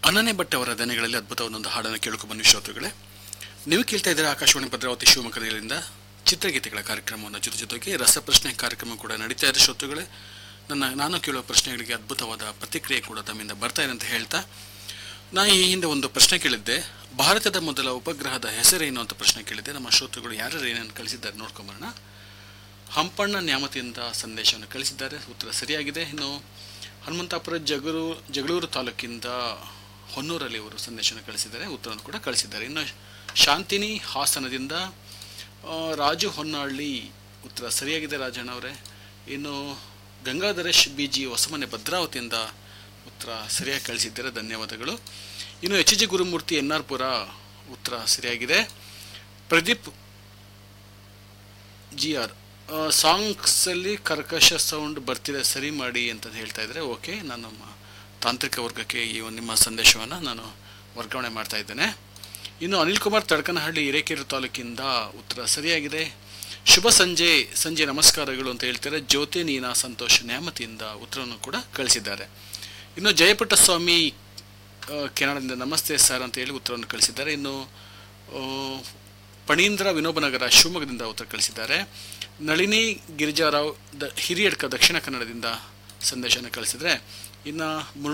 ಅನನ್ಯ ಭಟ್ ಅವರ ದನೆಗಳಲ್ಲಿ ಅದ್ಭುತವಾದೊಂದು ಹಾಡನ್ನು ಕೇಳ್ಕೊ ಬನ್ನಿ ಶ್ರೋತೃಗಳೇ ನೀವು ಕೇಳ್ತಾ ಇದ್ದೀರಾ ಆಕಾಶವಾಣಿ ಭದ್ರಾವತಿ ಶಿವಮೊಗ್ಗದಿಂದ ಚಿತ್ರಗೀತೆಗಳ ಕಾರ್ಯಕ್ರಮವನ್ನು ಜೊತೆ ಜೊತೆಗೆ ರಸಪ್ರಶ್ನೆ ಕಾರ್ಯಕ್ರಮ ಕೂಡ ನಡೀತಾ ಇದೆ ಶ್ರೋತೃಗಳೇ ನನ್ನ ನಾನು ಕೇಳುವ ಪ್ರಶ್ನೆಗಳಿಗೆ ಅದ್ಭುತವಾದ ಪ್ರತಿಕ್ರಿಯೆ ಕೂಡ ತಮ್ಮಿಂದ ಬರ್ತಾ ಇದೆ ಅಂತ ಹೇಳ್ತಾ ನಾ ಈ ಹಿಂದೆ ಒಂದು ಪ್ರಶ್ನೆ ಕೇಳಿದ್ದೆ ಭಾರತದ ಮೊದಲ ಉಪಗ್ರಹದ ಹೆಸರೇನು ಅಂತ ಪ್ರಶ್ನೆ ಕೇಳಿದ್ದೆ ನಮ್ಮ ಶ್ರೋತೃಗಳು ಯಾರ್ಯಾರು ಏನೇನು ಕಳಿಸಿದ್ದಾರೆ ನೋಡ್ಕೊಂಬರೋಣ ಹಂಪಣ್ಣ ನ್ಯಾಮತಿಯಿಂದ ಸಂದೇಶವನ್ನು ಕಳಿಸಿದ್ದಾರೆ ಉತ್ತರ ಸರಿಯಾಗಿದೆ ಇನ್ನು ಹನುಮಂತಾಪುರ ಜಗಳೂರು ಜಗಳೂರು ತಾಲೂಕಿಂದ ಹೊನ್ನೂರಲ್ಲಿ ಅವರು ಸಂದೇಶವನ್ನು ಕಳಿಸಿದ್ದಾರೆ ಉತ್ತರವನ್ನು ಕೂಡ ಕಳಿಸಿದ್ದಾರೆ ಇನ್ನು ಶಾಂತಿನಿ ಹಾಸನದಿಂದ ಆ, ರಾಜು ಹೊನ್ನಹಳ್ಳಿ ಉತ್ತರ ಸರಿಯಾಗಿದೆ ರಾಜಣ್ಣ ಅವರೇ ಇನ್ನು ಗಂಗಾಧರೇಶ್ ಬಿ ಜಿ ಹೊಸಮನೆ ಭದ್ರಾವತಿಯಿಂದ ಉತ್ತರ ಸರಿಯಾಗಿ ಕಳಿಸಿದ್ದಾರೆ ಧನ್ಯವಾದಗಳು ಇನ್ನು H G Gurumurthy N R Pura ಉತ್ತರ ಸರಿಯಾಗಿದೆ ಪ್ರದೀಪ್ ಜಿ ಆರ್ ಸಾಂಗ್ಸಲ್ಲಿ ಕರ್ಕಶ ಸೌಂಡ್ ಬರ್ತಿದೆ ಸರಿ ಮಾಡಿ ಅಂತ ಹೇಳ್ತಾ ಇದ್ದಾರೆ ಓಕೆ ನಾನು ನಮ್ಮ ತಾಂತ್ರಿಕ ವರ್ಗಕ್ಕೆ ಈ ಒಂದು ನಿಮ್ಮ ಸಂದೇಶವನ್ನು ನಾನು ವರ್ಗಾವಣೆ ಮಾಡ್ತಾ ಇದ್ದೇನೆ ಇನ್ನು ಅನಿಲ್ ಕುಮಾರ್ ತಡಕನಹಳ್ಳಿ ಹಿರೇಕೆರೆ ತಾಲೂಕಿಂದ ಉತ್ತರ ಸರಿಯಾಗಿದೆ ಶುಭ ಸಂಜೆ ಸಂಜೆ ನಮಸ್ಕಾರಗಳು ಅಂತ ಹೇಳ್ತಾರೆ ಜ್ಯೋತಿ ನೀನಾ ಸಂತೋಷ್ ನ್ಯಾಮತಿಯಿಂದ ಉತ್ತರವನ್ನು ಕೂಡ ಕಳಿಸಿದ್ದಾರೆ ಇನ್ನು ಜಯಪುಟ್ಟ ಸ್ವಾಮಿ ಆ, ಕೆನಡಾದಿಂದ ನಮಸ್ತೆ ಸರ್ ಅಂತ ಹೇಳಿ ಉತ್ತರವನ್ನು ಕಳಿಸಿದ್ದಾರೆ ಇನ್ನು ಆ, ಪಣೀಂದ್ರ ವಿನೋಬನಗರ ಶಿವಮೊಗ್ಗದಿಂದ ಉತ್ತರ ಕಳಿಸಿದ್ದಾರೆ ನಳಿನಿ ಗಿರಿಜಾರಾವ್ ದ ಹಿರಿಯಡ್ಕ ದಕ್ಷಿಣ ಕನ್ನಡದಿಂದ ಸಂದೇಶನ ಕಳಿಸಿದರೆ ಇನ್ನು